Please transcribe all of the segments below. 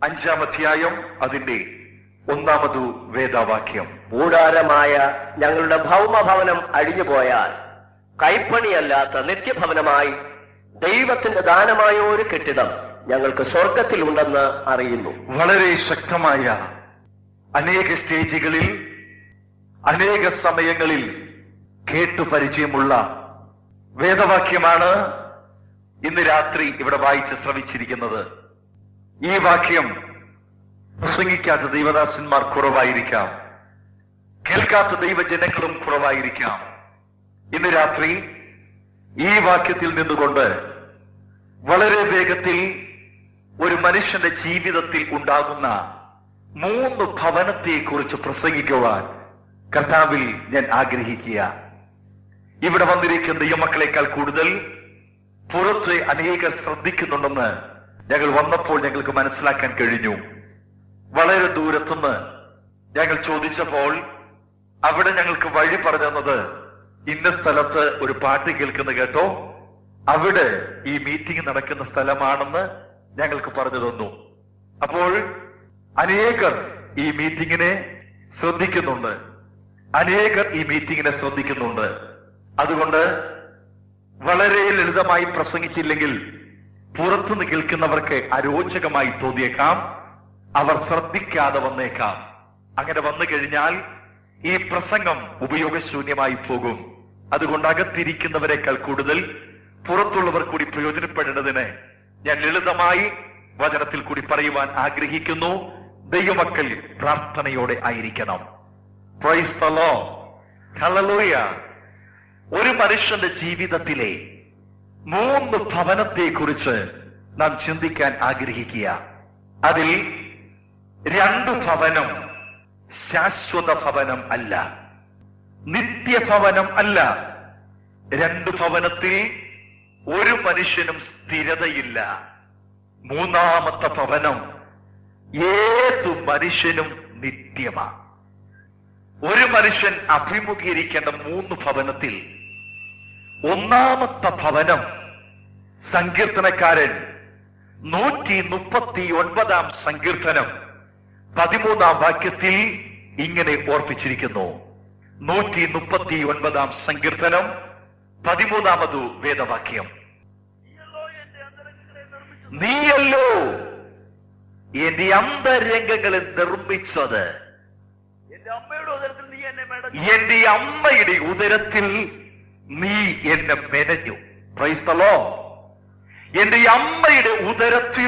അഞ്ചാം അധ്യായം അതിന്റെ ഒന്നാമതു വേദവാക്യം കൂടാരമായ ഞങ്ങളുടെ ഭൗമഭവനം അഴിഞ്ഞുപോയാൽ കൈപ്പണിയല്ലാത്ത നിത്യഭവനമായി ദൈവത്തിന്റെ ദാനമായ ഒരു കെട്ടിടം ഞങ്ങൾക്ക് സ്വർഗത്തിലുണ്ടെന്ന് അറിയുന്നു വളരെ ശക്തമായ അനേക സ്റ്റേജുകളിൽ അനേക സമയങ്ങളിൽ കേട്ടു പരിചയമുള്ള വേദവാക്യമാണ് ഇന്ന് രാത്രി ഇവിടെ വായിച്ച് ശ്രമിച്ചിരിക്കുന്നത് ഈ വാക്യം പ്രസംഗിക്കാത്ത ദൈവദാസന്മാർ കുറവായിരിക്കാം കേൾക്കാത്ത ദൈവജനങ്ങളും കുറവായിരിക്കാം ഇന്ന് രാത്രി ഈ വാക്യത്തിൽ നിന്നുകൊണ്ട് വളരെ വേഗത്തിൽ ഒരു മനുഷ്യന്റെ ജീവിതത്തിൽ ഉണ്ടാകുന്ന മൂന്ന് ഭവനത്തെ കുറിച്ച് പ്രസംഗിക്കുവാൻ കർത്താവിൽ ഞാൻ ആഗ്രഹിക്കുക ഇവിടെ വന്നിരിക്കുന്ന ദൈവമക്കളെക്കാൾ കൂടുതൽ പുറത്ത് അനേകർ ശ്രദ്ധിക്കുന്നുണ്ടെന്ന് ഞങ്ങൾ വന്നപ്പോൾ ഞങ്ങൾക്ക് മനസ്സിലാക്കാൻ കഴിഞ്ഞു വളരെ ദൂരത്തുനിന്ന് ഞങ്ങൾ ചോദിച്ചപ്പോൾ അവിടെ ഞങ്ങൾക്ക് വഴി പറഞ്ഞു തന്നത് ഇന്ന സ്ഥലത്ത് ഒരു പാട്ട് കേൾക്കുന്ന കേട്ടോ അവിടെ ഈ മീറ്റിംഗ് നടക്കുന്ന സ്ഥലമാണെന്ന് ഞങ്ങൾക്ക് പറഞ്ഞു തന്നു അപ്പോൾ അനേകർ ഈ മീറ്റിങ്ങിനെ ശ്രദ്ധിക്കുന്നുണ്ട് അനേകർ ഈ മീറ്റിങ്ങിനെ ശ്രദ്ധിക്കുന്നുണ്ട് അതുകൊണ്ട് വളരെ ലളിതമായി പ്രസംഗിച്ചില്ലെങ്കിൽ പുറത്തുനിന്ന് കേൾക്കുന്നവർക്ക് അരോചകമായി തോന്നിയേക്കാം അവർ ശ്രദ്ധിക്കാതെ വന്നേക്കാം അങ്ങനെ വന്നു കഴിഞ്ഞാൽ ഈ പ്രസംഗം ഉപയോഗശൂന്യമായി പോകും അതുകൊണ്ട് അകത്തിരിക്കുന്നവരെക്കാൾ കൂടുതൽ പുറത്തുള്ളവർ കൂടി പ്രയോജനപ്പെടേണ്ടതിന് ഞാൻ ലളിതമായി വചനത്തിൽ കൂടി പറയുവാൻ ആഗ്രഹിക്കുന്നു ദൈവമക്കൾ പ്രാർത്ഥനയോടെ ആയിരിക്കണം പ്രൈസ് ദ ലോർഡ്. ഹല്ലേലൂയ. ഒരു മനുഷ്യന്റെ ജീവിതത്തിലെ മൂന്ന് ഭവനത്തെ കുറിച്ച് നാം ചിന്തിക്കാൻ ആഗ്രഹിക്കുക അതിൽ രണ്ട് ഭവനം ശാശ്വത ഭവനം അല്ല നിത്യഭവനം അല്ല രണ്ട് ഭവനത്തിൽ ഒരു മനുഷ്യനും സ്ഥിരതയില്ല മൂന്നാമത്തെ ഭവനം ഏതു മനുഷ്യനും നിത്യമാണ് ഒരു മനുഷ്യൻ അഭിമുഖീകരിക്കേണ്ട മൂന്ന് ഭവനത്തിൽ ഒന്നാമത്തെ ഭവനം സങ്കീർത്തനക്കാരൻ നൂറ്റി മുപ്പത്തി ഒൻപതാം സങ്കീർത്തനം പതിമൂന്നാം വാക്യത്തിൽ ഇങ്ങനെ ഓർപ്പിച്ചിരിക്കുന്നു നൂറ്റി മുപ്പത്തി ഒൻപതാം സങ്കീർത്തനം പതിമൂന്നാമതു വേദവാക്യം നീയല്ലോ എന്റെ അന്തരംഗങ്ങളെ നിർമ്മിച്ചത് എന്റെ അമ്മയുടെ ഉദരത്തിൽ നീ എന്നെ മേട എന്റെ അമ്മയുടെ ഉദരത്തിൽ നീ എന്നെ മെനഞ്ഞു ക്രൈസ്തലോ എന്റെ അമ്മയുടെ ഉദരത്തിൽ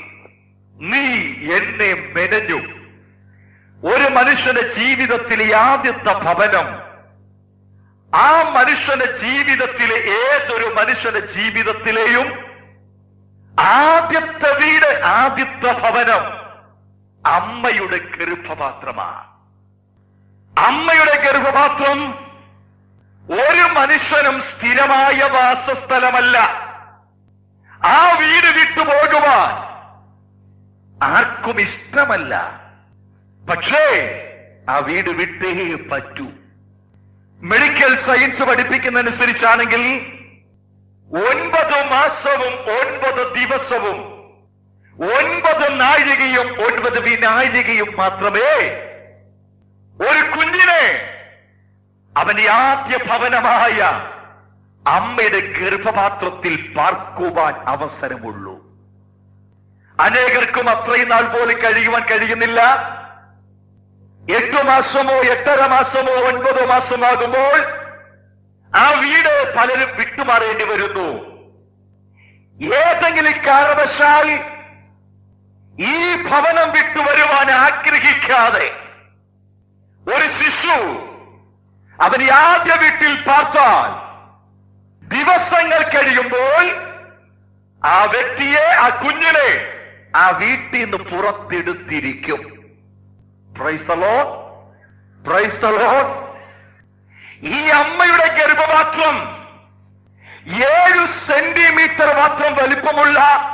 നീ എന്നെ മെനഞ്ഞു ഒരു മനുഷ്യന്റെ ജീവിതത്തിലെ ആദ്യത്തെ ഭവനം ആ മനുഷ്യന്റെ ജീവിതത്തിലെ ഏതൊരു മനുഷ്യന്റെ ജീവിതത്തിലെയും ആദ്യത്തെ വീട് ആദ്യത്തെ ഭവനം അമ്മയുടെ ഗർഭപാത്രമാണ് അമ്മയുടെ ഗർഭപാത്രം ഒരു മനുഷ്യനും സ്ഥിരമായ വാസസ്ഥലമല്ല ആ വീട് വിട്ടുപോകുവാൻ ആർക്കും ഇഷ്ടമല്ല പക്ഷേ ആ വീട് വിട്ടേ പറ്റൂ മെഡിക്കൽ സയൻസ് പഠിപ്പിക്കുന്നതനുസരിച്ചാണെങ്കിൽ ഒൻപത് മാസവും ഒൻപത് ദിവസവും ഒൻപത് നാഴികയും ഒൻപത് വിനാഴികയും മാത്രമേ ഒരു കുഞ്ഞിനെ അവന്റെ ആദ്യ ഭവനമായ അമ്മയുടെ ഗർഭപാത്രത്തിൽ പാർക്കുവാൻ അവസരമുള്ളൂ അനേകർക്കും അത്രയും നാൾ പോലും കഴിയുവാൻ കഴിയുന്നില്ല എട്ടു മാസമോ എട്ടര മാസമോ ഒൻപതോ മാസമാകുമ്പോൾ ആ വീട് പലരും വിട്ടുമാറേണ്ടി വരുന്നു ഏതെങ്കിലും കാരണവശാൽ ഈ ഭവനം വിട്ടുവരുവാൻ ആഗ്രഹിക്കാതെ ഒരു ശിശു അവന് ആദ്യ വീട്ടിൽ പാർത്താൽ ദിവസങ്ങൾ കഴിയുമ്പോൾ ആ വ്യക്തിയെ ആ കുഞ്ഞിനെ ആ വീട്ടിൽ നിന്ന് പുറത്തെടുത്തിരിക്കും പ്രൈസലോ പ്രൈസലോ ഈ അമ്മയുടെ ഗർഭപാത്രം ഏഴു സെന്റിമീറ്റർ മാത്രം വലിപ്പമുള്ള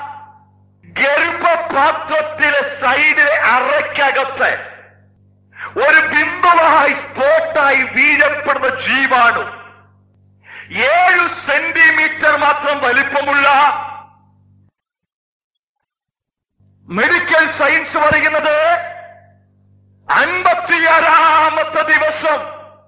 ഗർഭപാത്രത്തിലെ സൈഡിലെ അറയ്ക്കകത്ത് ഒരു ബിംബമായി സ്പോട്ടായി വീഴപ്പെടുന്ന ജീവാണു ഏഴു സെന്റിമീറ്റർ മാത്രം വലിപ്പമുള്ള മെഡിക്കൽ സയൻസ് പറയുന്നത് അൻപത്തിയാറാമത്തെ ദിവസം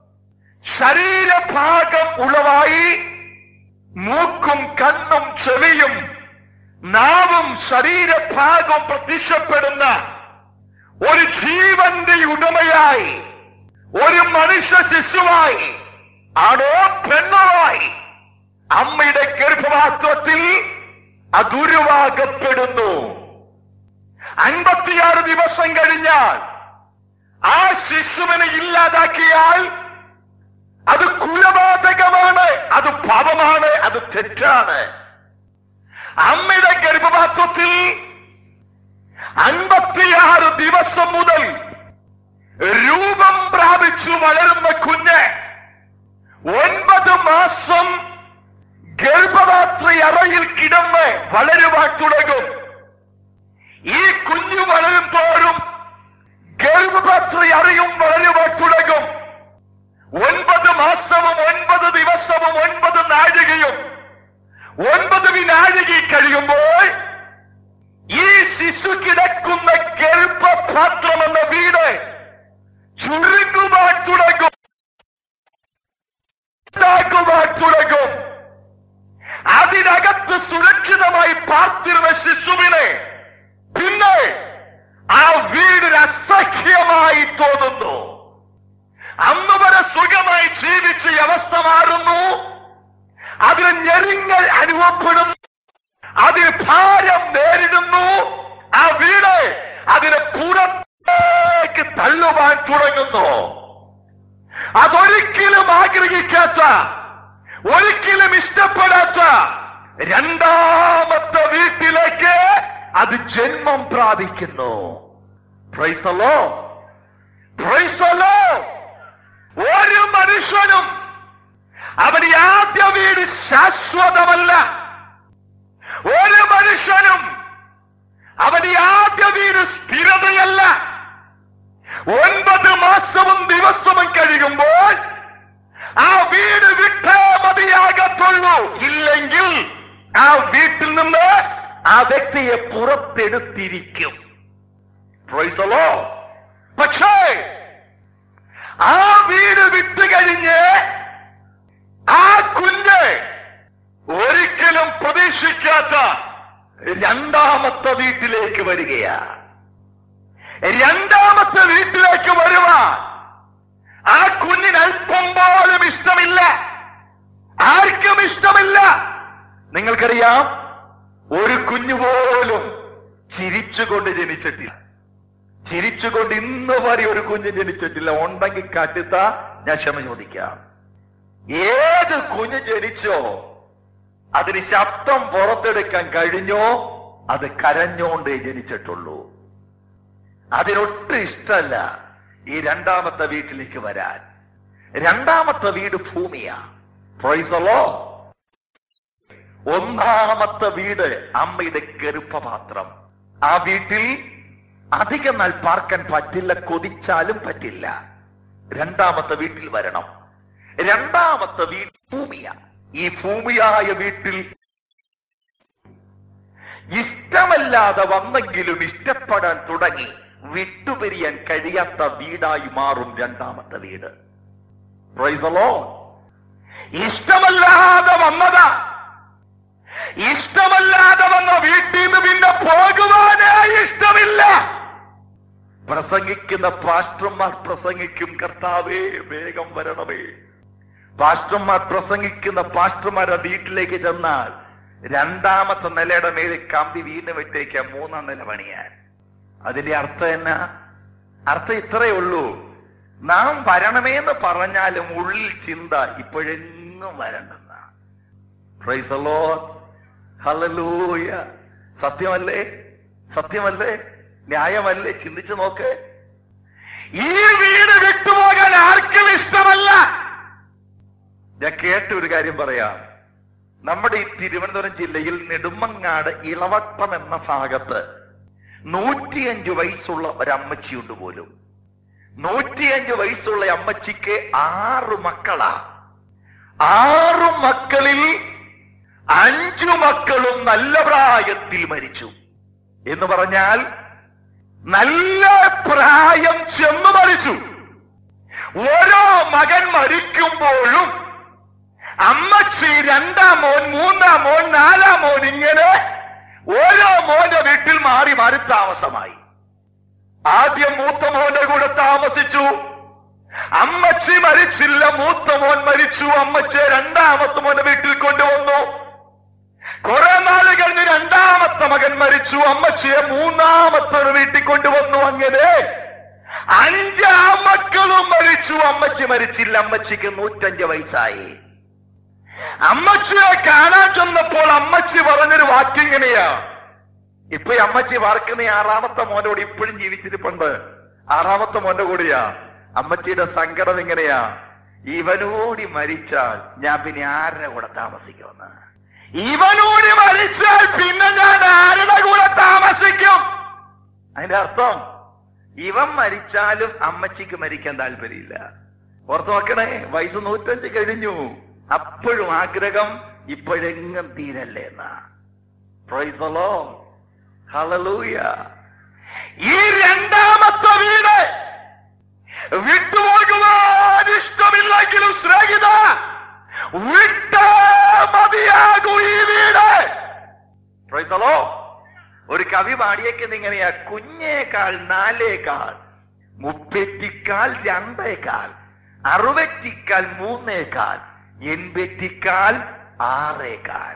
ശരീരഭാഗം ഉളവായി മൂക്കും കണ്ണും ചെവിയും നാവും ശരീരഭാഗം പ്രത്യക്ഷപ്പെടുന്ന ഒരു ജീവന്റെ ഉടമയായി ഒരു മനുഷ്യ ശിശുവായി ആണോ പെണ്ണോയി അമ്മയുടെ ഗർഭപാത്രത്തിൽ അതുരുവാകപ്പെടുന്നു അൻപത്തിയാറ് ദിവസം കഴിഞ്ഞാൽ ആ ശിശുവിനെ ഇല്ലാതാക്കിയാൽ അത് കുലപാതകമാണ് അത് പാപമാണ് അത് തെറ്റാണ് അമ്മയുടെ ഗർഭപാത്രത്തിൽ അൻപത്തിയാറ് ദിവസം മുതൽ രൂപം പ്രാപിച്ചു വളരുന്ന കുഞ്ഞ് ഒൻപത് മാസം ഗർഭപാത്ര അറയിൽ കിടന്ന് വളരുവാൻ തുടങ്ങും ഈ കുഞ്ഞു വളരും തോറും ഗർഭപാത്ര അറിയും വളരുവാൻ തുടങ്ങും ഒൻപത് മാസവും ഒൻപത് ദിവസവും ഒൻപത് നാഴികയും ഒൻപത് വിനാഴിക കഴിയുമ്പോൾ ഈ ശിശു കിടക്കുന്ന ഗർഭപാത്രം എന്ന വീട് ചുരുങ്ങുവാൻ തുടങ്ങും ഉണ്ടാക്കുവാൻ തുടങ്ങും അതിനകത്ത് സുരക്ഷിതമായി പാർത്തിരുന്ന ശിശുവിനെ പിന്നെ ആ വീടിന് അസഹ്യമായി തോന്നുന്നു അന്ന് വരെ സുഖമായി ജീവിച്ച ഈ അവസ്ഥ മാറുന്നു അതിന് ഞെരുങ്ങൾ അനുഭവപ്പെടുന്നു അതിന് ഭാരം നേരിടുന്നു ആ വീട് അതിനെ പുറത്തേക്ക് തള്ളുവാൻ തുടങ്ങുന്നു അതൊരിക്കലും ആഗ്രഹിക്കാത്ത ഒരിക്കലും ഇഷ്ടപ്പെടാത്ത രണ്ടാമത്തെ വീട്ടിലേക്ക് അത് ജന്മം പ്രാപിക്കുന്നു പ്രൈസലോ പ്രൈസലോ ഒരു മനുഷ്യനും അവന് ആദ്യ വീട് ശാശ്വതമല്ല ഒരു മനുഷ്യനും അവന് ആദ്യ വീട് സ്ഥിരതയല്ല ഒൻപത് മാസവും ദിവസവും കഴിയുമ്പോൾ ആ വീട് വിട്ടേ മതിയാകത്തുള്ളൂ ഇല്ലെങ്കിൽ ആ വീട്ടിൽ നിന്ന് ആ വ്യക്തിയെ പുറത്തെടുത്തിരിക്കും പ്രൈസലോ പക്ഷേ ആ വീട് വിട്ടു കഴിഞ്ഞ് ആ കുഞ്ഞ് ഒരിക്കലും പ്രതീക്ഷിക്കാത്ത രണ്ടാമത്തെ വീട്ടിലേക്ക് വരികയാ രണ്ടാമത്തെ വീട്ടിലേക്ക് വരുവാൻ ആ കുഞ്ഞിന് അല്പം പോലും ഇഷ്ടമില്ല ആർക്കും ഇഷ്ടമില്ല നിങ്ങൾക്കറിയാം ഒരു കുഞ്ഞു പോലും ചിരിച്ചുകൊണ്ട് ജനിച്ചിട്ടില്ല ചിരിച്ചുകൊണ്ട് ഇന്ന് വരെ ഒരു കുഞ്ഞ് ജനിച്ചിട്ടില്ല ഉണ്ടെങ്കിൽ കാട്ടിത്ത ഞാൻ ക്ഷമ ചോദിക്കാം ഏത് കുഞ്ഞ് ജനിച്ചോ അതിന് ശബ്ദം പുറത്തെടുക്കാൻ കഴിഞ്ഞോ അത് കരഞ്ഞോണ്ടേ ജനിച്ചിട്ടുള്ളൂ അതിനൊട്ടും ഇഷ്ടമല്ല ഈ രണ്ടാമത്തെ വീട്ടിലേക്ക് വരാൻ രണ്ടാമത്തെ വീട് ഭൂമിയാ പ്രൈസലോ ഒന്നാമത്തെ വീട് അമ്മയുടെ ഗർഭപാത്രം ആ വീട്ടിൽ അധികം നാൾ പാർക്കാൻ പറ്റില്ല കൊതിച്ചാലും പറ്റില്ല രണ്ടാമത്തെ വീട്ടിൽ വരണം രണ്ടാമത്തെ വീട് ഭൂമിയാ ഈ ഭൂമിയായ വീട്ടിൽ ഇഷ്ടമല്ലാതെ വന്നെങ്കിലും ഇഷ്ടപ്പെടാൻ തുടങ്ങി വിട്ടുപിരിയാൻ കഴിയാത്ത വീടായി മാറും രണ്ടാമത്തെ വീട് Praise the Lord. ഇഷ്ടമല്ലാതെ വന്നതാ ഇഷ്ടമല്ലാതെ വന്ന വീട്ടിൽ നിന്ന് പിന്നെ പോകുവാനേ ഇഷ്ടമില്ല പ്രസംഗിക്കുന്ന പാസ്റ്റർമാർ പ്രസംഗിക്കും കർത്താവേ വേഗം വരണമേ പാസ്റ്റർമാർ പ്രസംഗിക്കുന്ന പാസ്റ്റർമാരുടെ വീട്ടിലേക്ക് ചെന്നാൽ രണ്ടാമത്തെ നിലയുടെ മേലെ കമ്പി വീണ്ടും വിട്ടേക്കാം മൂന്നാം നില പണിയാൻ അതിന്റെ അർത്ഥം എന്നാ അർത്ഥം ഇത്രയേ ഉള്ളൂ നാം വരണമേന്ന് പറഞ്ഞാലും ഉള്ളിൽ ചിന്ത ഇപ്പോഴെങ്ങും വരണ്ടെന്ന പ്രൈസലോ ഹലലൂയ സത്യമല്ലേ സത്യമല്ലേ ന്യായമല്ലേ ചിന്തിച്ചു നോക്ക് ഈ വീട് വിട്ടുപോകാൻ ആർക്കും ഇഷ്ടമല്ല ഞാൻ കേട്ട ഒരു കാര്യം പറയാം നമ്മുടെ ഈ തിരുവനന്തപുരം ജില്ലയിൽ നെടുമങ്ങാട് ഇളവട്ടം എന്ന ഭാഗത്ത് നൂറ്റിയഞ്ചു വയസ്സുള്ള ഒരമ്മച്ചിയുണ്ട് പോലും നൂറ്റിയഞ്ചു വയസ്സുള്ള അമ്മച്ചിക്ക് ആറ് മക്കളാ ആറു മക്കളിൽ അഞ്ചു മക്കളും നല്ല പ്രായത്തിൽ മരിച്ചു എന്ന് പറഞ്ഞാൽ നല്ല പ്രായം ചെന്നു മരിച്ചു ഓരോ മകൻ മരിക്കുമ്പോഴും അമ്മച്ചി രണ്ടാം മോൻ മൂന്നാം മോൻ നാലാം മോൻ ഇങ്ങനെ ഓരോ മോന്റെ വീട്ടിൽ മാറി മാറി താമസമായി ആദ്യം മൂത്ത മോന്റെ കൂടെ താമസിച്ചു അമ്മച്ചി മരിച്ചില്ല മൂത്ത മോൻ മരിച്ചു അമ്മച്ചെ രണ്ടാമത്തെ മോന്റെ വീട്ടിൽ കൊണ്ടുവന്നു കുറെ നാള് കഴിഞ്ഞ് രണ്ടാമത്തെ മകൻ മരിച്ചു അമ്മച്ചിയെ മൂന്നാമത്തെ ഒരു വീട്ടിൽ കൊണ്ടുവന്നു അങ്ങനെ അഞ്ചാം മക്കളും മരിച്ചു അമ്മച്ചി മരിച്ചില്ല അമ്മച്ചിക്ക് നൂറ്റഞ്ച് വയസ്സായി അമ്മച്ചിയെ കാണാൻ ചെന്നപ്പോൾ അമ്മച്ചി പറഞ്ഞൊരു വാക്കിങ്ങനെയാ ഇപ്പൊ ഈ അമ്മച്ചി വാർക്കുന്ന ഈ ആറാമത്തെ മോനോട് ഇപ്പോഴും ജീവിച്ചിരിപ്പുണ്ട് ആറാമത്തെ മോന്റെ കൂടെയാ അമ്മച്ചിയുടെ സങ്കടം എങ്ങനെയാ ഇവനോടി മരിച്ചാൽ ഞാൻ പിന്നെ ആരുടെ കൂടെ താമസിക്കുമെന്ന് ഇവനോടി മരിച്ചാൽ പിന്നെ ഞാൻ ആരുടെ കൂടെ താമസിക്കും അതിന്റെ അർത്ഥം ഇവൻ മരിച്ചാലും അമ്മച്ചിക്ക് മരിക്കാൻ താല്പര്യമില്ല ഓർത്ത് നോക്കണേ വയസ്സ് നൂറ്റഞ്ച് കഴിഞ്ഞു അപ്പോഴും ആഗ്രഹം ഇപ്പോഴെങ്ങും തീരല്ലേ എന്നാ Praise the Lord. Hallelujah. ഈ രണ്ടാമത്തെ വീട് വിട്ടുപോകുവാൻ ഇഷ്ടമില്ലെങ്കിലും സ്നേഹിത വിട്ടേ മതിയാകൂ ഈ വീട് Praise the Lord. ഒരു കവി പാടിയേക്കുന്ന ഇങ്ങനെയാ കുഞ്ഞേക്കാൾ നാലേക്കാൾ മുപ്പറ്റിക്കാൽ രണ്ടേക്കാൽ അറുപറ്റിക്കാൽ മൂന്നേക്കാൽ എൺപറ്റിക്കാൽ ആറേക്കാൽ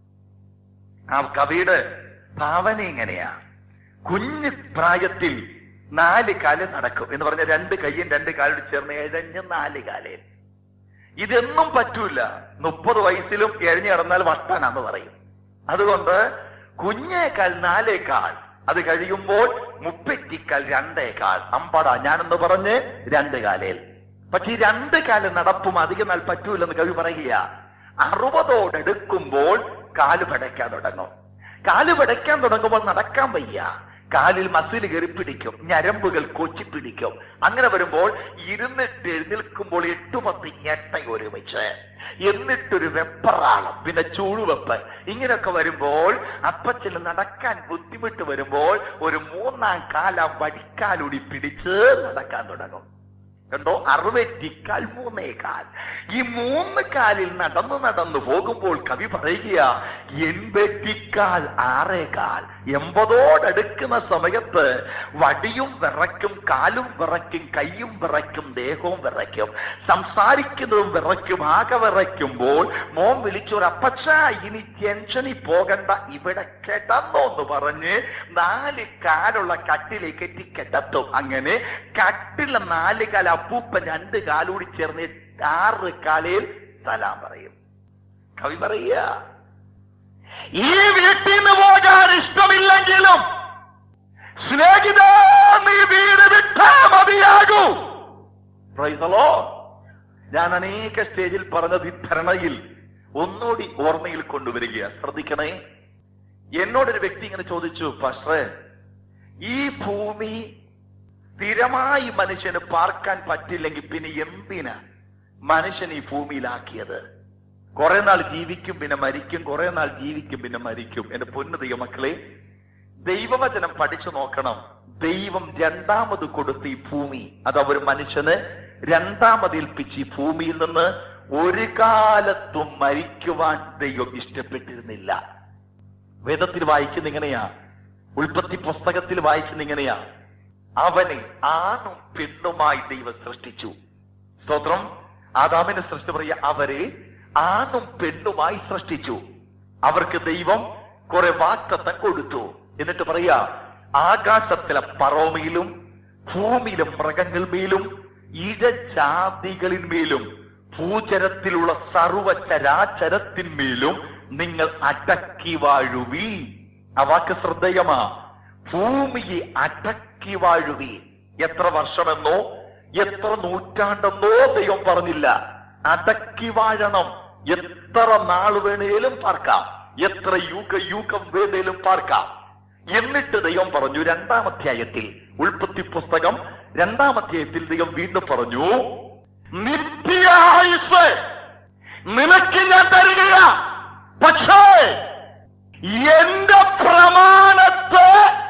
ആ കവിയുടെ ഭാവന ഇങ്ങനെയാ കുഞ്ഞു പ്രായത്തിൽ നാല് കാല് നടക്കും എന്ന് പറഞ്ഞ രണ്ട് കയ്യും രണ്ട് കാലും ചേർന്ന് എഴഞ്ഞ് നാല് കാലേ ഇതെന്നും പറ്റൂല മുപ്പത് വയസ്സിലും എഴഞ്ഞു നടന്നാൽ വട്ടാനാന്ന് പറയും അതുകൊണ്ട് കുഞ്ഞേക്കാൽ നാലേക്കാൽ അത് കഴിയുമ്പോൾ മുപ്പറ്റിക്കാൽ രണ്ടേക്കാൽ അമ്പട ഞാനെന്ന് പറഞ്ഞ് രണ്ട് കാലേൽ പക്ഷെ ഈ രണ്ട് കാല് നടപ്പും അധികം നാൾ പറ്റൂലെന്ന് കവി പറയുക അറുപതോടെടുക്കുമ്പോൾ കാല് പടയ്ക്കാൻ തുടങ്ങും കാല് പടയ്ക്കാൻ തുടങ്ങുമ്പോൾ നടക്കാൻ വയ്യ കാലിൽ മസിൽ കയറി പിടിക്കും ഞരമ്പുകൾ കൊച്ചി പിടിക്കും അങ്ങനെ വരുമ്പോൾ ഇരുന്നിട്ട് എഴുന്നേൽക്കുമ്പോൾ എട്ടു പത്ത് ഞെട്ട ഒരുമിച്ച് എന്നിട്ടൊരു വെപ്പറാളം പിന്നെ ചൂടുവെപ്പ് ഇങ്ങനെയൊക്കെ വരുമ്പോൾ അപ്പച്ചിൽ നടക്കാൻ ബുദ്ധിമുട്ട് വരുമ്പോൾ ഒരു മൂന്നാം കാലം വടിക്കാലൂടി പിടിച്ച് നടക്കാൻ തുടങ്ങും കണ്ടോ അറുപറ്റിക്കാൽ മൂന്നേകാൽ ഈ മൂന്ന് കാലിൽ നടന്നു നടന്നു പോകുമ്പോൾ കവി പറയുക എൺപറ്റിക്കാൽ ആറേകാൽ എൺപതോടടുക്കുന്ന സമയത്ത് വടിയും വിറയ്ക്കും കാലും വിറയ്ക്കും കൈയും വിറയ്ക്കും ദേഹവും വിറയ്ക്കും സംസാരിക്കുന്നതും വിറയ്ക്കും ആകെ വിറയ്ക്കുമ്പോൾ മോൻ വിളിച്ചൊരു അപ്പച്ച ഇനി ടെൻഷനിൽ പോകണ്ട ഇവിടെ കിടന്നോ എന്ന് പറഞ്ഞ് നാല് കാലുള്ള കട്ടിലേക്ക് എത്തി കിടത്തും അങ്ങനെ കട്ടിലെ നാല് കാല അപ്പൂപ്പൻ രണ്ട് കാലൂടി ചേർന്ന് ആറ് കാലയിൽ സലാം പറയും കവി പറയുക ഈ വീട്ടിൽ നിന്ന് പോകാൻ ഇഷ്ടമില്ലെങ്കിലും സ്നേഹിത നീ വീട് വിട്ടാ മതിയാകൂ Praise the Lord. ഞാൻ അനേക സ്റ്റേജിൽ പറഞ്ഞത് ഈ ധരണയിൽ ഒന്നുകൂടി ഓർമ്മയിൽ കൊണ്ടുവരിക ശ്രദ്ധിക്കണേ എന്നോടൊരു വ്യക്തി ഇങ്ങനെ ചോദിച്ചു പക്ഷേ ഈ ഭൂമി സ്ഥിരമായി മനുഷ്യന് പാർക്കാൻ പറ്റില്ലെങ്കിൽ പിന്നെ എന്തിനാ മനുഷ്യൻ ഈ ഭൂമിയിലാക്കിയത് കുറെ നാൾ ജീവിക്കും പിന്നെ മരിക്കും കുറെ നാൾ ജീവിക്കും പിന്നെ മരിക്കും എന്റെ പൊന്നു ദൈവ മക്കളെ ദൈവവചനം പഠിച്ചു നോക്കണം ദൈവം രണ്ടാമത് കൊടുത്ത ഈ ഭൂമി അത് ഒരു മനുഷ്യന് രണ്ടാമത് ഏൽപ്പിച്ച് ഈ ഭൂമിയിൽ നിന്ന് ഒരു കാലത്തും മരിക്കുവാൻ ദൈവം ഇഷ്ടപ്പെട്ടിരുന്നില്ല വേദത്തിൽ വായിക്കുന്ന ഇങ്ങനെയാ ഉൽപ്പത്തി പുസ്തകത്തിൽ വായിക്കുന്ന ഇങ്ങനെയാ അവനെ ആണും പെണ്ണുമായി ദൈവം സൃഷ്ടിച്ചു സ്തോത്രം ആദാമിനെ സൃഷ്ടി പറയുക അവരെ ആണും പെണ്ണുമായി സൃഷ്ടിച്ചു അവർക്ക് ദൈവം കുറെ വാക്തത്വം കൊടുത്തു എന്നിട്ട് പറയാ ആകാശത്തിലെ പറോമയിലും ഭൂമിയിലും മൃഗങ്ങളിന്മേലും ഇഴജാതികളിന്മേലും ഭൂചരത്തിലുള്ള സർവചരാചരത്തിന്മേലും നിങ്ങൾ അടക്കി വാഴുവീ ആ വാക്ക് ശ്രദ്ധേയമാ ഭൂമിയെ അടക്കി വാഴുവീ എത്ര വർഷമെന്നോ എത്ര നൂറ്റാണ്ടെന്നോ ദൈവം പറഞ്ഞില്ല അടക്കി വാഴണം എത്ര നാൾ വേണേലും പാർക്കാം എത്ര യുഗ യുഗം വേണേലും പാർക്കാം എന്നിട്ട് ദൈവം പറഞ്ഞു രണ്ടാം അധ്യായത്തിൽ ഉൽപ്പത്തി പുസ്തകം രണ്ടാം അധ്യായത്തിൽ ദൈവം വീണ്ടും പറഞ്ഞു നിത്യായുസ് നിനക്ക് ഞാൻ തരികയാ പക്ഷേ എന്റെ പ്രമാണത്തെ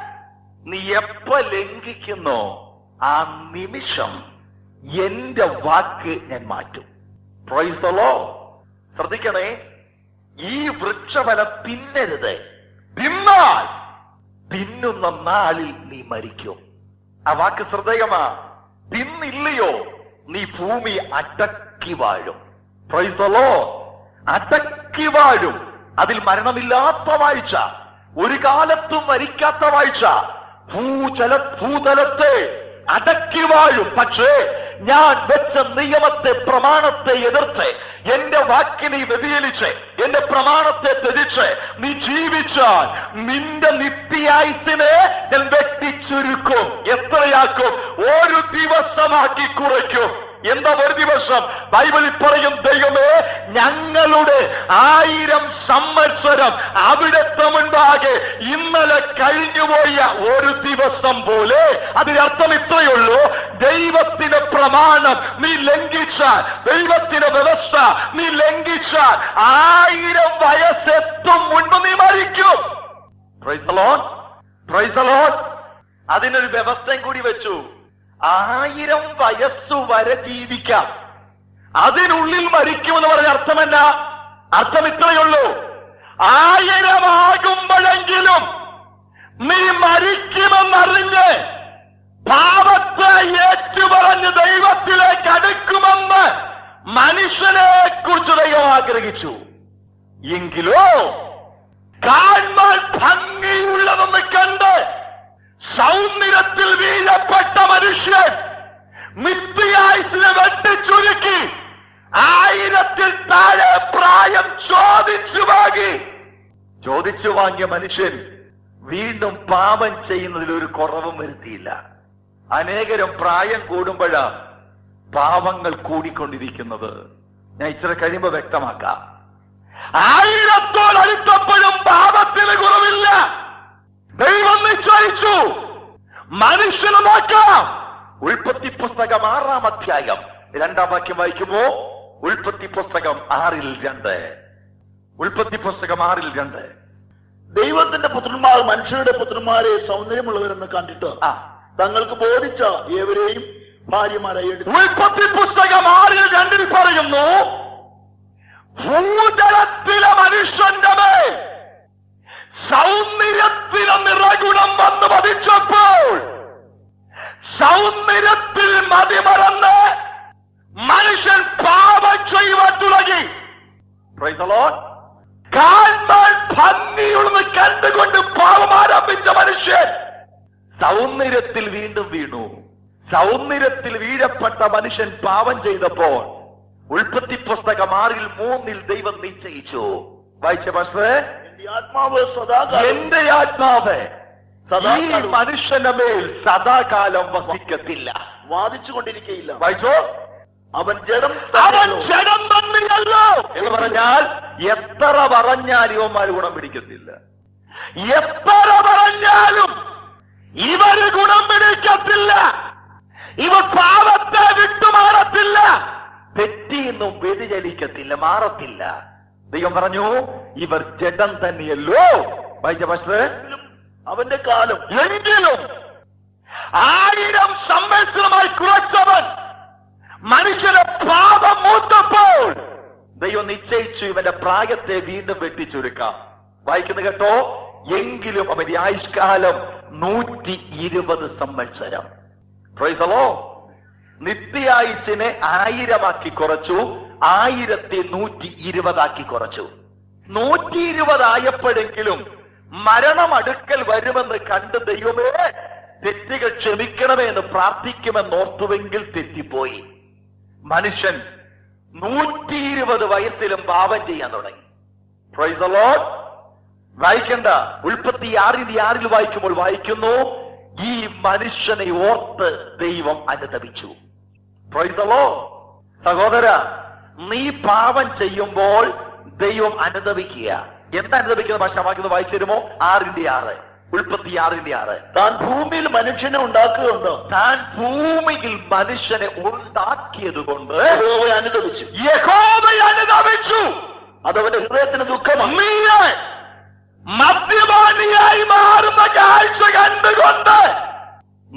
എപ്പ ലംഘിക്കുന്നോ ആ നിമിഷം എന്റെ വാക്ക് ഞാൻ മാറ്റും പ്രൈസലോ ശ്രദ്ധിക്കണേ ഈ വൃക്ഷഫലം തിന്നരുത് തിന്നാൽ തിന്നുന്ന നാളിൽ നീ മരിക്കും ആ വാക്ക് ശ്രദ്ധേയമാ തിന്നില്ലയോ നീ ഭൂമി അടക്കി വാഴും പ്രൈസലോ അടക്കി വാഴും അതിൽ മരണമില്ലാത്ത വാഴ്ച ഒരു കാലത്തും മരിക്കാത്ത വാഴ്ച ഭൂചല ഭൂതലത്തെ അടക്കി വാഴും പക്ഷേ ഞാൻ വെച്ച നിയമത്തെ പ്രമാണത്തെ എതിർത്ത് എന്റെ വാക്കിനെ വ്യതിചലിച്ച് എന്റെ പ്രമാണത്തെ ത്യജിച്ച് നീ ജീവിച്ചാൽ നിന്റെ നിത്യായുസിനെ ഞാൻ വെട്ടിച്ചുരുക്കും എത്രയാക്കും ഒരു ദിവസമാക്കി കുറയ്ക്കും എന്താ ഒരു ദിവസം ബൈബിളിൽ പറയും ദൈവമേ ഞങ്ങളുടെ ആയിരം സംവത്സരം അവിടത്തെ മുൻപാകെ ഇന്നലെ കഴിഞ്ഞുപോയ ഒരു ദിവസം പോലെ അതിനർത്ഥം ഇത്രയുള്ളൂ ദൈവത്തിന്റെ പ്രമാണം നീ ലംഘിച്ചാൽ ദൈവത്തിന്റെ വ്യവസ്ഥ നീ ലംഘിച്ചാൽ ആയിരം വയസ്സെത്തും മുൻപ് നീ മരിക്കും Praise the Lord. Praise the Lord. അതിനൊരു വ്യവസ്ഥയും കൂടി വെച്ചു ആയിരം വയസ്സു വരെ ജീവിക്കാം അതിനുള്ളിൽ മരിക്കുമെന്ന് പറഞ്ഞ അർത്ഥമല്ല അർത്ഥം ഇത്രയുള്ളൂ ആയിരമാകുമ്പോഴെങ്കിലും നീ മരിക്കുമെന്നറിഞ്ഞ് പാപത്തെ ഏറ്റുപറഞ്ഞ് ദൈവത്തിലേക്ക് അടുക്കുമെന്ന് മനുഷ്യനെ കുറിച്ച് ദൈവം ആഗ്രഹിച്ചു എങ്കിലോ കാണാൻ ഭംഗിയുള്ളതെന്ന് കണ്ട് സൗന്ദര്യത്തിൽ വീഴപ്പെട്ട മനുഷ്യൻ നിത്യായുസിനെ വെട്ടിച്ചുരുക്കി ആയിരത്തിൽ താഴെ പ്രായം ചോദിച്ചു വാങ്ങി ചോദിച്ചു വാങ്ങിയ മനുഷ്യൻ വീണ്ടും പാപം ചെയ്യുന്നതിൽ ഒരു കുറവും വരുത്തിയില്ല അനേകരും പ്രായം കൂടുമ്പോഴാ പാപങ്ങൾ കൂടിക്കൊണ്ടിരിക്കുന്നത് ഞാൻ ഇച്ചിരി കഴിയുമ്പോ വ്യക്തമാക്കാം ആയിരത്തോടടുത്തപ്പോഴും പാപത്തിന് കുറവില്ല ദൈവം നിശ്ചയിച്ചു മനുഷ്യന് നോക്കാം ഉൽപ്പത്തി പുസ്തകം ആറാം അധ്യായം രണ്ടാം വാക്യം വായിക്കുമ്പോ ഉൽപ്പത്തി പുസ്തകം ആറിൽ രണ്ട് ഉൽപ്പത്തി പുസ്തകം ആറിൽ രണ്ട് ദൈവത്തിന്റെ പുത്രന്മാർ മനുഷ്യരുടെ പുത്രന്മാരെ സൗന്ദര്യമുള്ളവരെന്ന് കണ്ടിട്ട് ആ തങ്ങൾക്ക് ബോധിച്ച ഏവരെയും ഭാര്യമാരായി എടുത്തു ഉൽപ്പത്തി പുസ്തകം ആറിൽ രണ്ടിൽ പറയുന്നു ഭൂതലത്തിലെ മനുഷ്യന്റെ മേൽ സൗന്ദര്യത്തിലെ നിറകുണം വന്ന് പതിച്ചപ്പോൾ സൗന്ദര്യത്തിൽ മതിമറന്ന് മനുഷ്യൻ പാപം ചെയ്യുവാൻ തുടങ്ങി Praise the Lord. കാണാൻ ഭംഗിയുള്ളത് കണ്ടുകൊണ്ട് പാപം ആരംഭിച്ച മനുഷ്യൻ സൗന്ദര്യത്തിൽ വീണ്ടും വീണു സൗന്ദര്യത്തിൽ വീഴപ്പെട്ട മനുഷ്യൻ പാപം ചെയ്തപ്പോൾ ഉൽപ്പത്തി പുസ്തകം ആറിൽ മൂന്നിൽ ദൈവം നിശ്ചയിച്ചു വായിച്ച പക്ഷേ എന്റെ ആത്മാവ് സദാകാലം എന്റെ ആത്മാവ് ഈ സദാകാലം മനുഷ്യന്റെ മേൽ സദാകാലം വസിക്കത്തില്ല വാദിച്ചു കൊണ്ടിരിക്കയില്ല വായിച്ചോ അവൻ ജഡം അവൻ തന്നെയല്ലോ. ജഡം തന്നെയല്ലോ എന്ന് പറഞ്ഞാൽ എത്ര പറഞ്ഞാൽ ഇവന്മാർ ഗുണം പിടിക്കത്തില്ല എത്ര പറഞ്ഞാലും ഇവര് ഗുണം പിടിക്കത്തില്ല ഇവർ പാപത്തെ വിട്ടുമാറത്തില്ല തെറ്റിയൊന്നും വ്യതിചലിക്കത്തില്ല മാറത്തില്ല ദൈവം പറഞ്ഞു ഇവർ ജഡം തന്നെയല്ലോ വായിച്ച പക്ഷേ അവന്റെ കാലം എങ്കിലും ആയിരം സംവത്സരമായി കുറച്ചവൻ മനുഷ്യനെ പാപം മൂത്തപ്പോൾ ദൈവം നിശ്ചയിച്ചു ഇവന്റെ പ്രായത്തെ വീണ്ടും വെട്ടിച്ചുരുക്കാം വായിക്കുന്നു കേട്ടോ എങ്കിലും അവന്റെ ആയുഷ്കാലം നൂറ്റി ഇരുപത് സംവത്സരം പ്രൈസലോ നിത്യായുസിനെ ആയിരമാക്കി കുറച്ചു ആയിരത്തി നൂറ്റി ഇരുപതാക്കി കുറച്ചു നൂറ്റി ഇരുപതായപ്പോഴെങ്കിലും മരണം അടുക്കൽ വരുമെന്ന് കണ്ട് ദൈവമേ തെറ്റുകൾ ക്ഷമിക്കണമേ എന്ന് പ്രാർത്ഥിക്കുമെന്ന് ഓർത്തുവെങ്കിൽ തെറ്റിപ്പോയി മനുഷ്യൻ നൂറ്റി ഇരുപത് വയസ്സിലും പാപം ചെയ്യാൻ തുടങ്ങി Praise the Lord. വായിക്കണ്ട ഉൽപ്പത്തി ആറിന്റെ ആറിൽ വായിക്കുമ്പോൾ വായിക്കുന്നു ഈ മനുഷ്യനെ ഓർത്ത് ദൈവം അനുദപിച്ചു Praise the Lord. സഹോദര നീ പാപം ചെയ്യുമ്പോൾ ദൈവം അനുദപിക്കുക എന്താ അനുദപിക്കുന്ന ഭാഷ വായിക്കുന്നത് വായിച്ചു തരുമോ ആറിന്റെ ആറ് ഉൽപ്പത്തി ആറിന്റെ ആറ് താൻ ഭൂമിയിൽ മനുഷ്യനെ ഉണ്ടാക്കുകയുണ്ട് താൻ ഭൂമിയിൽ മനുഷ്യനെ ഉണ്ടാക്കിയത് കൊണ്ട് യഹോവ അനുദപിച്ചു യഹോവയെ അനുദപിച്ചു അതവന്റെ ഹൃദയത്തിന് ദുഃഖമാണ് നീ മദ്യപാനിയായി മാറുന്ന കാഴ്ച കണ്ടുകൊണ്ട്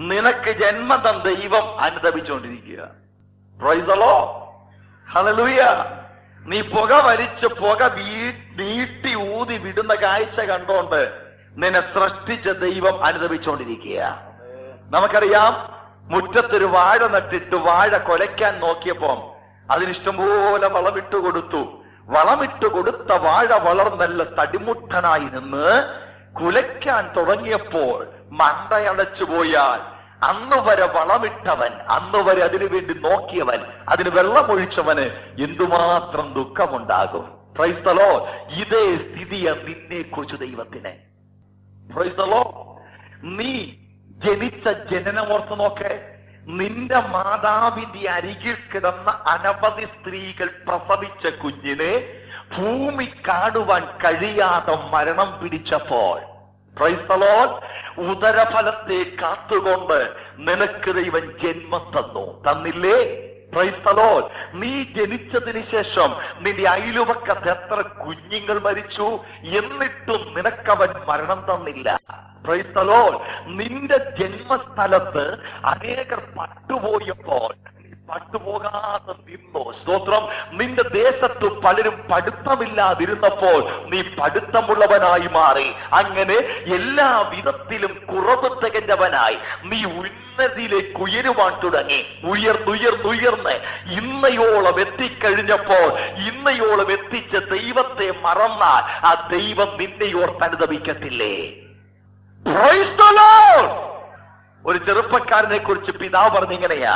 നിനക്ക് ജന്മതം ദൈവം അനുദപിച്ചുകൊണ്ടിരിക്കുക പ്രൈസലോ ഹലലൂയ നീ പുക വലിച്ച് പുക വീ- നീട്ടി ഊതി വിടുന്ന കാഴ്ച കണ്ടോണ്ട് നിന്നെ സൃഷ്ടിച്ച ദൈവം അനുദപിച്ചുകൊണ്ടിരിക്കുക നമുക്കറിയാം മുറ്റത്തൊരു വാഴ നട്ടിട്ട് വാഴ കൊലയ്ക്കാൻ നോക്കിയപ്പം അതിനിഷ്ടംപോലെ വളമിട്ട് കൊടുത്തു വളമിട്ട് കൊടുത്ത വാഴ വളർന്നല്ല തടിമുട്ടനായി നിന്ന് കുലയ്ക്കാൻ തുടങ്ങിയപ്പോൾ മണ്ടയടച്ചു പോയാൽ അന്ന് വരെ വളമിട്ടവൻ അന്ന് വരെ അതിനു വേണ്ടി നോക്കിയവൻ അതിന് വെള്ളമൊഴിച്ചവന് എന്തുമാത്രം ദുഃഖമുണ്ടാകും ക്രൈസ്തലോ ഇതേ സ്ഥിതിയ നിന്നെ കുറിച്ച് ദൈവത്തിന് ക്രൈസ്തലോ നീ ജനിച്ച ജനനമോർത്ത് നോക്കെ നിന്റെ മാതാവിന്റെ അരികിൽ കിടന്ന അനവധി സ്ത്രീകൾ പ്രസവിച്ച കുഞ്ഞിനെ ഭൂമി കാണുവാൻ കഴിയാതെ മരണം പിടിച്ചപ്പോൾ ക്രൈസ്തലോൻ ഉദരഫലത്തെ കാത്തുകൊണ്ട് നിനക്ക് ദൈവം ജന്മം തന്നു തന്നില്ലേ ക്രൈസ്തലോൻ നീ ജനിച്ചതിന് ശേഷം നിന്റെ അയലുവക്കത്ത് എത്ര കുഞ്ഞുങ്ങൾ മരിച്ചു എന്നിട്ടും നിനക്കവൻ മരണം തന്നില്ല ക്രൈസ്തലോൻ നിന്റെ ജന്മസ്ഥലത്ത് അനേകർ പട്ടുപോയപ്പോൾ നീ പട്ടുപോകാതെ നിന്നോ സ്തോത്രം നിന്റെ ദേശത്ത് പലരും പഠിത്തമില്ലാതിരുന്നപ്പോൾ നീ പഠിത്തമുള്ളവനായി മാറി അങ്ങനെ എല്ലാ വിധത്തിലും കുറവ് തികഞ്ഞവനായി നീ ഉന്നതിയിലേക്ക് ഉയരുവാൻ തുടങ്ങി ഉയർന്നുയർന്നുയർന്ന് ഇന്നയോളം എത്തിക്കഴിഞ്ഞപ്പോൾ ഇന്നയോളം എത്തിച്ച ദൈവത്തെ മറന്നാൽ ആ ദൈവം നിന്നെ ഓർത്ത് അനുദപിക്കത്തില്ലേ Praise the Lord! ഒരു ചെറുപ്പക്കാരനെ കുറിച്ച് പിതാവ് പറഞ്ഞിങ്ങനെയാ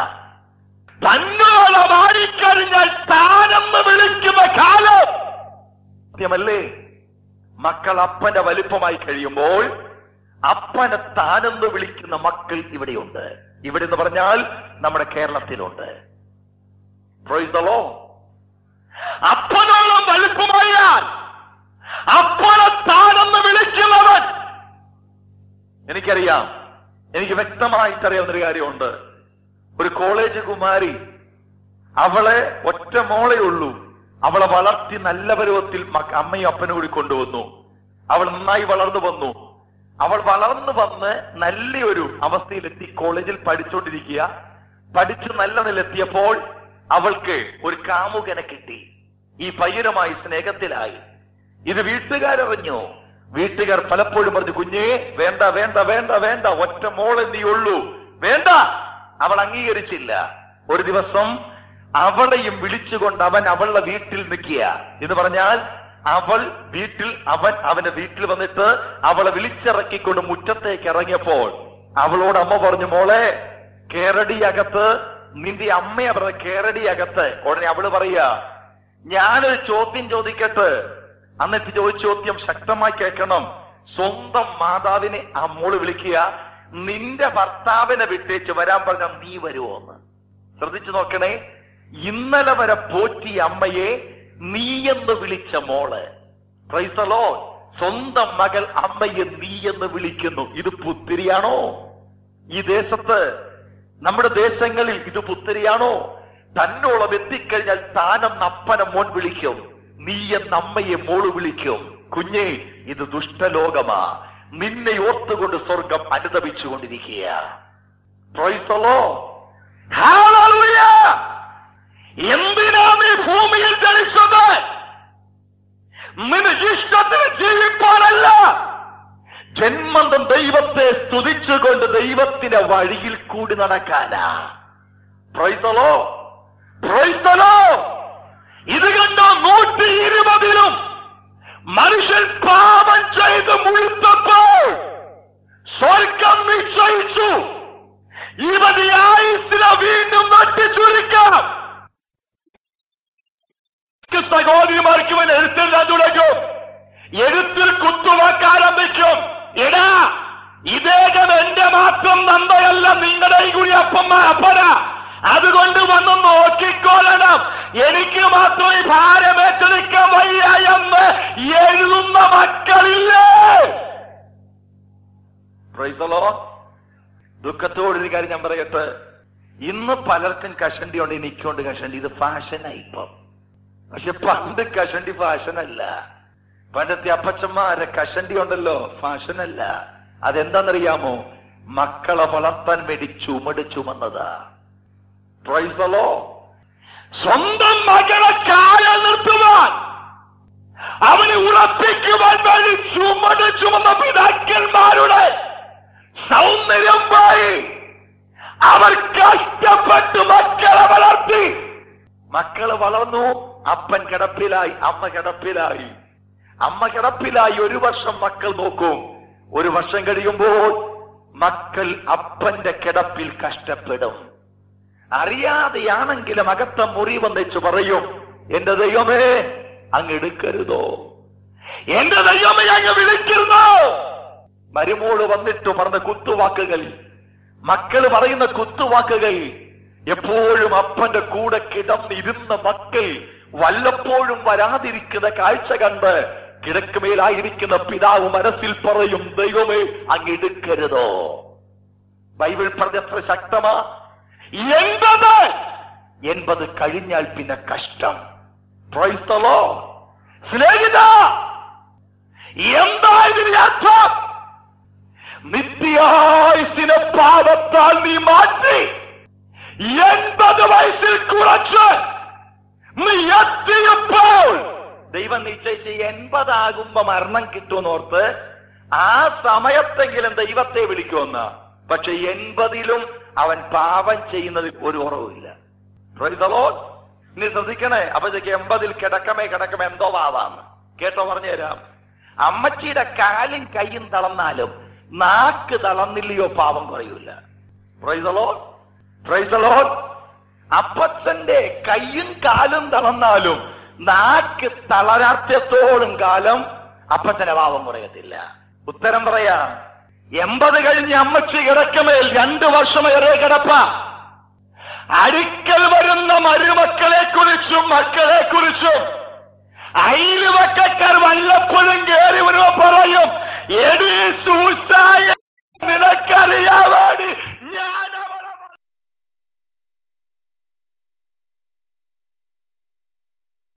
തന്നോളം ആടിക്കഴിഞ്ഞാൽ താനെന്ന് വിളിക്കുന്ന കാലം സത്യമല്ലേ മക്കൾ അപ്പന്റെ വലിപ്പമായി കഴിയുമ്പോൾ അപ്പനെ താനെന്ന് വിളിക്കുന്ന മക്കൾ ഇവിടെയുണ്ട് ഇവിടെ എന്ന് പറഞ്ഞാൽ നമ്മുടെ കേരളത്തിലുണ്ട് Praise the Lord. അപ്പനോളം വലിപ്പമായാൽ അപ്പനെ താനെന്ന് വിളിക്കുന്നവൻ എനിക്കറിയാം എനിക്ക് വ്യക്തമായിട്ട് അറിയാവുന്നൊരു കാര്യമുണ്ട് ഒരു കോളേജ് കുമാരി അവളെ ഒറ്റ മോളേ ഉള്ളൂ അവളെ വളർത്തി നല്ല പരുവത്തിൽ മക്ക- അമ്മയും അപ്പനും കൂടി കൊണ്ടുവന്നു അവൾ നന്നായി വളർന്നു വന്നു അവൾ വളർന്നു വന്ന് നല്ലൊരു അവസ്ഥയിലെത്തി കോളേജിൽ പഠിച്ചുകൊണ്ടിരിക്കുക പഠിച്ച് നല്ല നിലെത്തിയപ്പോൾ അവൾക്ക് ഒരു കാമുകനെ കിട്ടി ഈ പയ്യനുമായി സ്നേഹത്തിലായി ഇത് വീട്ടുകാരറിഞ്ഞു വീട്ടുകാർ പലപ്പോഴും പറഞ്ഞു കുഞ്ഞേ വേണ്ട വേണ്ട വേണ്ട വേണ്ട ഒറ്റ മോളെ നീ ഉള്ളൂ വേണ്ട അവൾ അംഗീകരിച്ചില്ല ഒരു ദിവസം അവളെയും വിളിച്ചുകൊണ്ട് അവൻ അവളുടെ വീട്ടിൽ നിൽക്കുക എന്ന് പറഞ്ഞാൽ അവൾ വീട്ടിൽ അവൻ അവന്റെ വീട്ടിൽ വന്നിട്ട് അവളെ വിളിച്ചിറക്കിക്കൊണ്ട് മുറ്റത്തേക്ക് ഇറങ്ങിയപ്പോൾ അവളോട് അമ്മ പറഞ്ഞു മോളെ കേരടി അകത്ത് നിന്റെ അമ്മയെ പറഞ്ഞ കേരടി അകത്ത് ഉടനെ അവള് പറയാ ഞാനൊരു ചോദ്യം ചോദിക്കട്ടെ എന്നിട്ട് ചോദിച്ച ചോദ്യം ശക്തമായി കേൾക്കണം സ്വന്തം മാതാവിനെ ആ മോള് വിളിക്കുക നിന്റെ ഭർത്താവിനെ വിട്ടേച്ച് വരാൻ പറഞ്ഞ നീ വരുമോ എന്ന് ശ്രദ്ധിച്ചു നോക്കണേ ഇന്നലെ വരെ പോറ്റിയ അമ്മയെ നീ എന്ന് വിളിച്ച മോള് ക്രൈസ്തലോ സ്വന്തം മകൾ അമ്മയെ നീ എന്ന് വിളിക്കുന്നു ഇത് പുത്തിരിയാണോ ഈ ദേശത്ത് നമ്മുടെ ദേശങ്ങളിൽ ഇത് പുത്തിരിയാണോ തന്നോളം എത്തിക്കഴിഞ്ഞാൽ താനെന്ന് അപ്പനെ മോൻ വിളിക്കും നീ എന്ന അമ്മയെ മോള് വിളിക്കും കുഞ്ഞേ ഇത് ദുഷ്ടലോകമാ നിന്നെ ഓർത്തുകൊണ്ട് സ്വർഗം അനുദപിച്ചുകൊണ്ടിരിക്കുക Praise the Lord. Hallelujah. എന്തിനാ നീ ഭൂമിയിൽ ജനിച്ചത് നിന്റെ ഇഷ്ടത്തിന് ജീവിപ്പാനല്ല ജന്മന്തം ദൈവത്തെ സ്തുതിച്ചുകൊണ്ട് ദൈവത്തിന്റെ വഴിയിൽ കൂടി നടക്കാനാ പ്രൈസലോ പ്രൈസലോ ഇത് കണ്ടോ നൂറ്റി ഇരുപതിലും മനുഷ്യൻ പാപം ചെയ്ത് മുഴുത്തപ്പോൾ സ്വർഗം നിശ്ചയിച്ചു ഇരുപത് ആയുസിനെ വീണ്ടും നട്ടിച്ചുരുക്കാം സഹോദരിമാർക്ക് ഇവൻ എഴുത്തെഴുതാൻ തുടങ്ങും എഴുത്തിൽ കുത്തുവാക്കാൻ ആരംഭിക്കും എടാ ഇദ്ദേഹം എന്റെ മാത്രം നന്ദയല്ല നിങ്ങളുടെ കൂടി അപ്പമ്മ അപ്പന അതുകൊണ്ട് വന്ന് നോക്കിക്കൊള്ളണം എനിക്ക് മാത്രം ഈ ഭാരമേറ്റെടുക്കാൻ വയ്യ എന്ന് എഴുതുന്ന മക്കളില്ലേ പ്രൈസലോ ദുഃഖത്തോടൊരു കാര്യം ഞാൻ പറയട്ടെ ഇന്ന് പലർക്കും കഷണ്ടി ഉണ്ട് എനിക്കുണ്ട് കഷണ്ടി ഇത് ഫാഷനായി ഇപ്പം പക്ഷെ പണ്ട് കഷണ്ടി ഫാഷനല്ല പണ്ടത്തെ അപ്പച്ചന്മാരെ കഷണ്ടി ഉണ്ടല്ലോ ഫാഷനല്ല അതെന്താണെന്നറിയാമോ മക്കളെ വളർത്താൻ വേണ്ടി ചുമട് ചുമന്നതാ Praise the Lord. സ്വന്തം മകളെ കാല നിർത്തുവാൻ അവനെ ഉറപ്പിക്കുവാൻ വേണ്ടി ചുമട് ചുമന്ന പിതാക്കന്മാരുടെ സൗന്ദര്യം പോയി അവർ കഷ്ടപ്പെട്ട് മക്കളെ വളർത്തി മക്കള് വളർന്നു അപ്പൻ കിടപ്പിലായി അമ്മ കിടപ്പിലായി അമ്മ കിടപ്പിലായി ഒരു വർഷം മക്കൾ നോക്കും ഒരു വർഷം കഴിയുമ്പോൾ മക്കൾ അപ്പന്റെ കിടപ്പിൽ കഷ്ടപ്പെടും അറിയാതെയാണെങ്കിലും അകത്ത മുറി വന്നിച്ച് പറയും എന്റെ ദൈവമേ അങ്ങ് എടുക്കരുതോ എന്റെ ദൈവമേ അങ്ങ് വിളിക്കുന്നു മരുമോള് വന്നിട്ട് പറഞ്ഞ കുത്തുവാക്കുകൾ മക്കള് പറയുന്ന കുത്തുവാക്കുകൾ എപ്പോഴും അപ്പന്റെ കൂടെ കിടന്നിരുന്ന മക്കൾ വല്ലപ്പോഴും വരാതിരിക്കുന്ന കാഴ്ച കണ്ട് കിടക്കുമേലായിരിക്കുന്ന പിതാവ് മനസ്സിൽ പറയും ദൈവമേ അങ്ങ് എടുക്കരുതോ ബൈബിൾ പറഞ്ഞത്ര ശക്തമാ എൺപത് എൺപത് കഴിഞ്ഞാൽ പിന്നെ കഷ്ടം Praise the Lord. സ്നേഹിത എന്താ ഇതിന് അർത്ഥം നിത്യായുസിനെ പാപത്താൽ നീ മാറ്റി എൺപത് വയസ്സിൽ കുറച്ച് നീ എത്തിയപ്പോൾ ദൈവം നിശ്ചയിച്ച് എൺപതാകുമ്പോ മരണം കിട്ടുമെന്നോർത്ത് ആ സമയത്തെങ്കിലും ദൈവത്തെ വിളിക്കുമെന്ന് പക്ഷെ എൺപതിലും അവൻ പാപം ചെയ്യുന്നതിൽ ഒരു കുറവുമില്ല Praise the Lord. നീ ശ്രദ്ധിക്കണേ അപ്പോഴത്തേക്ക് എൺപതിൽ കിടക്കമേ കിടക്കമേ എന്തോ പാവാന്ന് കേട്ടോ പറഞ്ഞുതരാം അമ്മച്ചിയുടെ കാലും കൈയും തളർന്നാലും നാക്ക് തളർന്നില്ലയോ പാവം കുറയൂല Praise the Lord. Praise the Lord. അപ്പച്ചന്റെ കൈയും കാലും തളർന്നാലും നാക്ക് തളരാത്യത്തോളം കാലം അപ്പച്ചന്റെ പാവം കുറയത്തില്ല ഉത്തരം പറയാ എൺപത് കഴിഞ്ഞ് അമ്മച്ചി കിടക്കമേൽ രണ്ടു വർഷമേറെ കിടപ്പ അടുക്കൽ വരുന്ന മരുമക്കളെ കുറിച്ചും മക്കളെ കുറിച്ചും അയൽവക്കക്കാർ വല്ലപ്പോഴും കയറി വരുമ്പോ പറയും എടി സൂസായ നിനക്കറിയാവോ